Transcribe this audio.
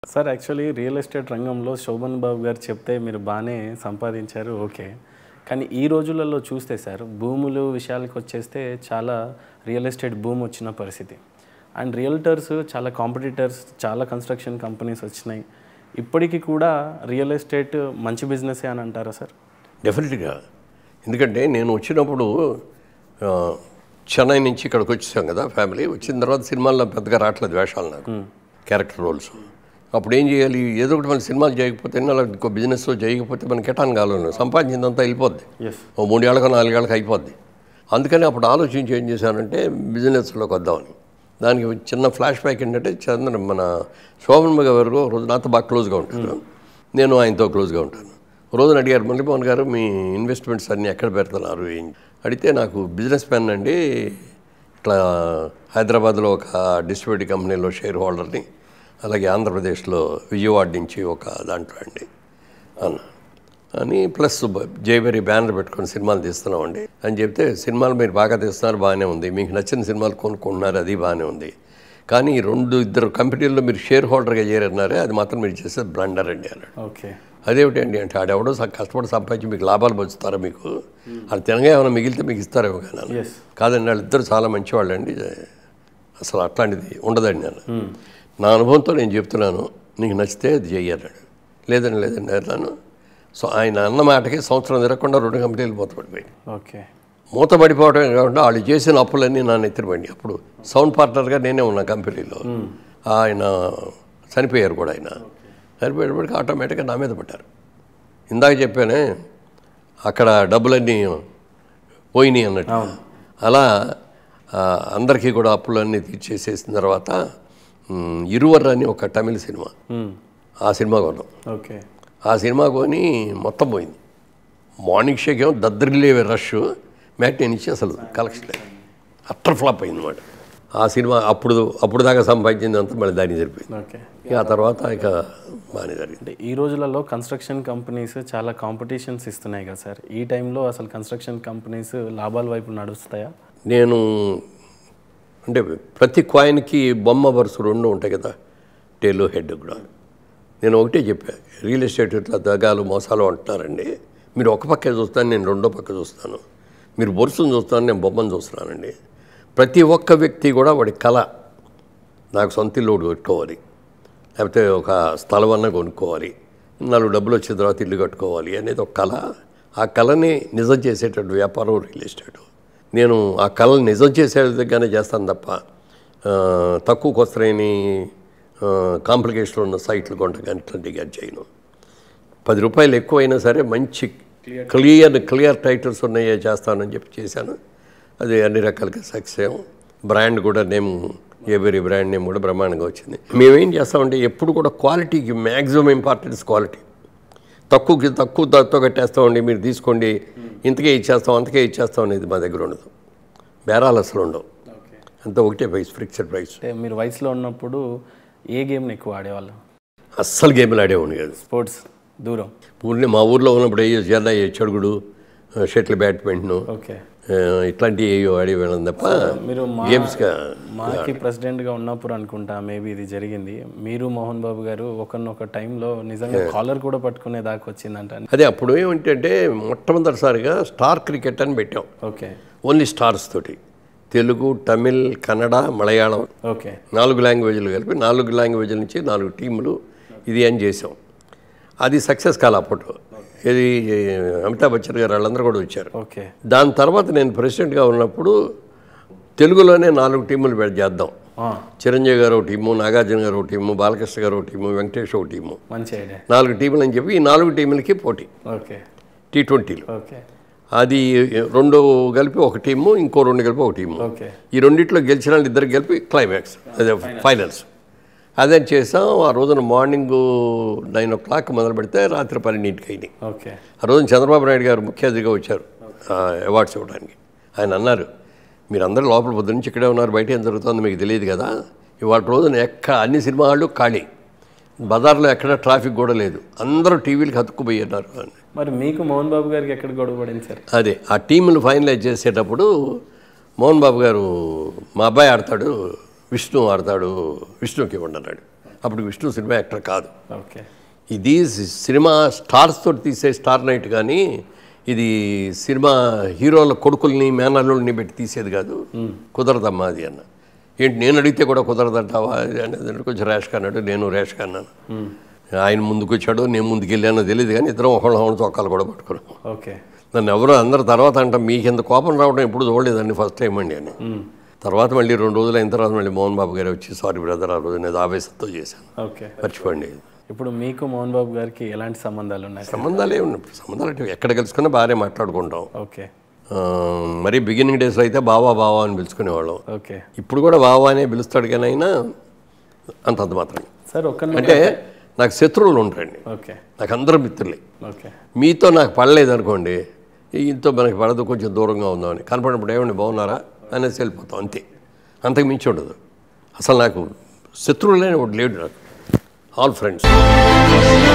Sir actually real estate రంగంలో శోభన్ బాబు గారు చెప్తే మీరు బాగానే సంపాదించారు ఓకే కానీ ఈ రోజులలో చూస్తే సార్ భూములు విషయాలకు వచ్చేస్తే చాలా రియల్ ఎస్టేట్ భూమి వచ్చిన పరిస్థితి అండ్ రియల్టర్స్ చాలా కాంపిటీటర్స్ చాలా కన్స్ట్రక్షన్ కంపెనీస్ వచ్చినాయి ఇప్పటికీ కూడా రియల్ ఎస్టేట్ మంచి బిజినెసే అని అంటారా సార్ డెఫినెట్గా ఎందుకంటే నేను వచ్చినప్పుడు ఆ, చెన్నై నుంచి ఇక్కడికి వచ్చేసాం కదా ఫ్యామిలీ వచ్చిన తర్వాత సినిమాల్లో పెద్దగా రావట్లేదు వేషాలు నాకు క్యారెక్టర్ రోల్స్ అప్పుడు ఏం చేయాలి ఏదో ఒకటి మన సినిమాలు చేయకపోతే అలా ఇంకో బిజినెస్ చేయకపోతే మనకి ఎటాన్ కాలం సంపాదించిందంతా వెళ్ళిపోద్ది ఎస్ ఓ మూడేళ్ళకో నాలుగేళ్ళకి అయిపోద్ది అందుకని అప్పుడు ఆలోచించి ఏం చేశానంటే బిజినెస్లోకి వద్దామని దానికి చిన్న ఫ్లాష్ బ్యాక్ ఏంటంటే చంద్ర మన శోభన్ గారు ఒక రోజు నాతో బాగా క్లోజ్గా ఉంటారు నేను ఆయనతో క్లోజ్గా ఉంటాను ఒక రోజున అడిగారు మురళీమోహన్ గారు మీ ఇన్వెస్ట్మెంట్స్ అన్నీ ఎక్కడ పెడుతున్నారు ఏం అడిగితే నాకు బిజినెస్ మ్యాన్ అండి ఇట్లా హైదరాబాద్లో ఒక డిస్ట్రిబ్యూటర్ కంపెనీలో షేర్ హోల్డర్ని అలాగే ఆంధ్రప్రదేశ్లో విజయవాడ నుంచి ఒక దాంట్లో అండి అన్న అని ప్లస్ జయబెరి బ్యానర్ పెట్టుకొని సినిమాలు తీస్తున్నామండి అని చెప్తే సినిమాలు మీరు బాగా తీస్తున్నారు బాగానే ఉంది మీకు నచ్చిన సినిమాలు కొనుక్కుంటున్నారు అది బాగానే ఉంది కానీ ఈ రెండు ఇద్దరు కంపెనీల్లో మీరు షేర్ హోల్డర్గా చేరన్నారే అది మాత్రం మీరు చేసేది బ్లండర్ అండి అన్నాడు ఓకే అదేమిటండి అంటే ఆడెవడో స- కష్టపడి సంపాదించి మీకు లాభాలు పంచుతారా మీకు అది తినగా ఏమైనా మిగిలితే మీకు ఇస్తారేమో కానీ అన్నాను. ఎస్ కాదండి వాళ్ళిద్దరు చాలా మంచివాళ్ళు అండి అసలు అట్లాంటిది ఉండదండి నేను నా అనుభవంతో నేను చెప్తున్నాను నీకు నచ్చితే అది చెయ్యన్నాడు లేదండి లేదండి అన్నాను సో ఆయన అన్న మాటకి సంవత్సరం తిరగకుండా రెండు కంపెనీలు మూతపడిపోయాయి ఓకే మూతపడిపోవడమే కాకుండా వాళ్ళు చేసిన అప్పులన్నీ నా నెత్తిన అప్పుడు సౌండ్ పార్ట్నర్గా నేనే ఉన్నా కంపెనీలో ఆయన చనిపోయారు కూడా ఆయన చనిపోయేటప్పటికి ఆటోమేటిక్గా నా మీద పడ్డారు ఇందాక చెప్పానే అక్కడ డబ్బులన్నీ పోయినాయి అన్నట్టు అలా ఆ, అందరికీ కూడా అప్పులన్నీ తీర్చేసేసిన తర్వాత మ్, ఇరువర్ అని ఒక తమిళ సినిమా ఆ సినిమా కొన్నాం ఓకే ఆ సినిమా కొని మొత్తం పోయింది మార్నింగ్ షోకి ఏమో దద్దరిల్లే రష్ మ్యాట్నీ నుంచి అసలు కలెక్షన్ లేదు అట్టర్ ఫ్లాప్ అయింది అనమాట ఆ సినిమా అప్పుడు అప్పుడు దాకా సంపాదించింది అంతా మళ్ళీ దానికి సరిపోయింది ఓకే ఇక ఆ తర్వాత ఇక బాగానే జరిగింది అంటే ఈ రోజులలో కన్స్ట్రక్షన్ కంపెనీస్ చాలా కాంపిటీషన్స్ ఇస్తున్నాయి కదా సార్ ఈ టైంలో అసలు కన్స్ట్రక్షన్ కంపెనీస్ లాభాల వైపు నడుస్తాయా నేను అంటే ప్రతి కాయిన్కి బొమ్మ వరుస రెండు ఉంటాయి కదా టేలు హెడ్ కూడా నేను ఒకటే చెప్పా రియల్ ఎస్టేట్ ఇట్లా దగాలు మోసాలు అంటున్నారండి మీరు ఒక పక్కే చూస్తాను నేను రెండో పక్క చూస్తాను మీరు బొరుసును చూస్తాను నేను బొమ్మను చూస్తున్నానండి ప్రతి ఒక్క వ్యక్తి కూడా వాడి కళ నాకు సొంత ఇల్లు ఒకటి కట్టుకోవాలి లేకపోతే ఒక స్థలం అన్న కొనుక్కోవాలి నాలుగు డబ్బులు వచ్చిన తర్వాత ఇల్లు కట్టుకోవాలి అనేది ఒక కళ ఆ కళని నిజం చేసేటటువంటి వ్యాపారం రియల్ ఎస్టేట్ నేను ఆ కళని నిజం చేసే విధంగానే చేస్తాను తప్ప ఆ, తక్కువకు వస్తాయని కాంప్లికేషన్ ఉన్న సైట్లు కొంట కానీ ఇట్లాంటివి కానీ చేయను పది రూపాయలు ఎక్కువైనా సరే మంచి క్లియర్ క్లియర్ టైటిల్స్ ఉన్నాయే చేస్తానని చెప్పి చేశాను అది అన్ని రకాలుగా సక్సెస్ బ్రాండ్ కూడా నేమ్ ఎవరి బ్రాండ్ నేమ్ కూడా బ్రహ్మాండంగా వచ్చింది మేమేం చేస్తామంటే ఎప్పుడు కూడా క్వాలిటీకి మ్యాక్సిమం ఇంపార్టెన్స్ క్వాలిటీ తక్కువకి తక్కువ తక్కువ కట్టేస్తామండి మీరు తీసుకోండి ఇంతకే ఇచ్చేస్తాం అంతకే ఇచ్చేస్తాం అనేది మా దగ్గర ఉండదు బేరాలు అసలు ఉండవు ఓకే అంత ఒకటే ప్రైస్ ఫిక్స్డ్ ప్రైస్ అంటే మీరు వయసులో ఉన్నప్పుడు ఏ గేమ్ని ఎక్కువ ఆడేవాళ్ళు అస్సలు గేమ్లు ఆడేవాడిని కాదు స్పోర్ట్స్ దూరం ఊరిని మా ఊర్లో ఉన్నప్పుడు ఏ జెండా చెడుగుడు షటిల్ బ్యాడ్మింటన్ ఓకే ఇట్లాంటివి ఏవో ఆడేవాళ్ళం తప్ప మీరు మా గేమ్స్గా మాకి ప్రెసిడెంట్గా ఉన్నప్పుడు అనుకుంటా మేబీ ఇది జరిగింది మీరు మోహన్ బాబు గారు ఒకనొక టైంలో నిజంగా కాలర్ కూడా పట్టుకునే దాకా వచ్చిందంట అదే అప్పుడు ఏమిటంటే మొట్టమొదటిసారిగా స్టార్ క్రికెట్ అని పెట్టాం ఓకే ఓన్లీ స్టార్స్ తోటి తెలుగు తమిళ్ కన్నడ మలయాళం ఓకే నాలుగు లాంగ్వేజ్లు కలిపి నాలుగు లాంగ్వేజ్ల నుంచి నాలుగు టీములు ఇది అని చేసాం అది సక్సెస్ కాలే అప్పట్లో ఇది అమితాబ్ బచ్చన్ గారు వాళ్ళందరూ కూడా వచ్చారు ఓకే దాని తర్వాత నేను ప్రెసిడెంట్గా ఉన్నప్పుడు తెలుగులోనే నాలుగు టీములు పెట్టి చేద్దాం ఆ, చిరంజీవి గారు ఒక టీము నాగార్జున గారు ఒక టీము బాలకృష్ణ గారు ఒక టీము వెంకటేష్ ఒక టీము మంచి ఐడియా నాలుగు టీములు అని చెప్పి ఈ నాలుగు టీములకి పోటీ ఓకే టీ ట్వంటీలు ఓకే అది రెండు కలిపి ఒక టీము ఇంకో రెండు కలిపి ఒక టీము ఓకే ఈ రెండిట్లో గెలిచిన వాళ్ళు ఇద్దరు కలిపి క్లైమాక్స్ అదే ఫైనల్స్ అదే చేసాం ఆ రోజున మార్నింగ్ నైన్ ఓ క్లాక్ మొదలు పెడితే రాత్రి పన్నెండింటికి అయినాయి ఓకే ఆ రోజున చంద్రబాబు నాయుడు గారు ముఖ్య అతిథిగా వచ్చారు ఆ అవార్డ్స్ ఇవ్వడానికి ఆయన అన్నారు మీరందరూ లోపల పొద్దు నుంచి ఇక్కడే ఉన్నారు బయట ఏం జరుగుతుందో మీకు తెలియదు కదా ఇవాళ రోజున ఎక్కడ అన్ని సినిమా హాళ్ళు ఖాళీ బజార్లో ఎక్కడ ట్రాఫిక్ కూడా లేదు అందరూ టీవీలకు హతుక్కుపోయినారు అని మరి మీకు మోహన్ బాబు గారికి ఎక్కడ గొడవ పడింది సార్ అదే ఆ టీములు ఫైనలైజ్ చేసేటప్పుడు మోహన్ బాబు గారు మా అబ్బాయి ఆడతాడు విష్ణు ఆడతాడు విష్ణుకి ఇవ్వండి అన్నాడు అప్పుడు విష్ణు సినిమా యాక్టర్ కాదు ఓకే ఇది సి- సినిమా స్టార్స్ తోటి తీసే స్టార్ నైట్ కానీ ఇది సినిమా హీరోల కొడుకుల్ని మేనల్లుల్ని పెట్టి తీసేది కాదు కుదరదమ్మా అది అన్న ఏంటి నేను అడిగితే కూడా కుదరదంటావా అది అనేది అంటే కొంచెం ర్యాష్గా అన్నాడు నేను ర్యాష్గా అన్నాను ఆయన ముందుకు వచ్చాడు నేను ముందుకు వెళ్ళానో తెలియదు కానీ ఇద్దరం ఒకళ్ళ ఒకళ్ళ చొక్కాలు కూడా పట్టుకున్నాం ఓకే నన్ను ఎవరో అందరు తర్వాత అంట మీకు ఇంత కోపం రావడం ఎప్పుడు చూడలేదండి ఫస్ట్ టైం అండి అని తర్వాత మళ్ళీ రెండు రోజులు అయిన తర్వాత మళ్ళీ మోహన్ బాబు గారు వచ్చి సారీ బ్రదర్ ఆ రోజు నేను ఆవేశంతో చేశాను ఓకే మర్చిపోండి ఇప్పుడు మీకు మోహన్ బాబు గారికి ఎలాంటి సంబంధాలు ఉన్నాయి సంబంధాలు ఏమి సంబంధాలు అంటే ఎక్కడ కలుసుకున్నా బాగానే మాట్లాడుకుంటాం ఓకే ఆ, మరీ బిగినింగ్ డేస్లో అయితే బావా బావా అని పిలుచుకునేవాళ్ళం ఓకే ఇప్పుడు కూడా బావా అనే పిలుస్తాడు కానీ అయినా అంతంత మాత్రం సార్ ఒక్క అంటే నాకు శత్రువులు ఉంటాయండి ఓకే నాకు అందరూ మిత్రులే ఓకే మీతో నాకు పడలేదు అనుకోండి ఇంతో మనకి పడదు కొంచెం దూరంగా ఉందామని కనపడినప్పుడు ఏమండి బాగున్నారా అనేసి వెళ్ళిపోతాం అంతే అంతకు మించి ఉండదు అసలు నాకు శత్రువులనే ఒకటి లేడు నాకు ఆల్ ఫ్రెండ్స్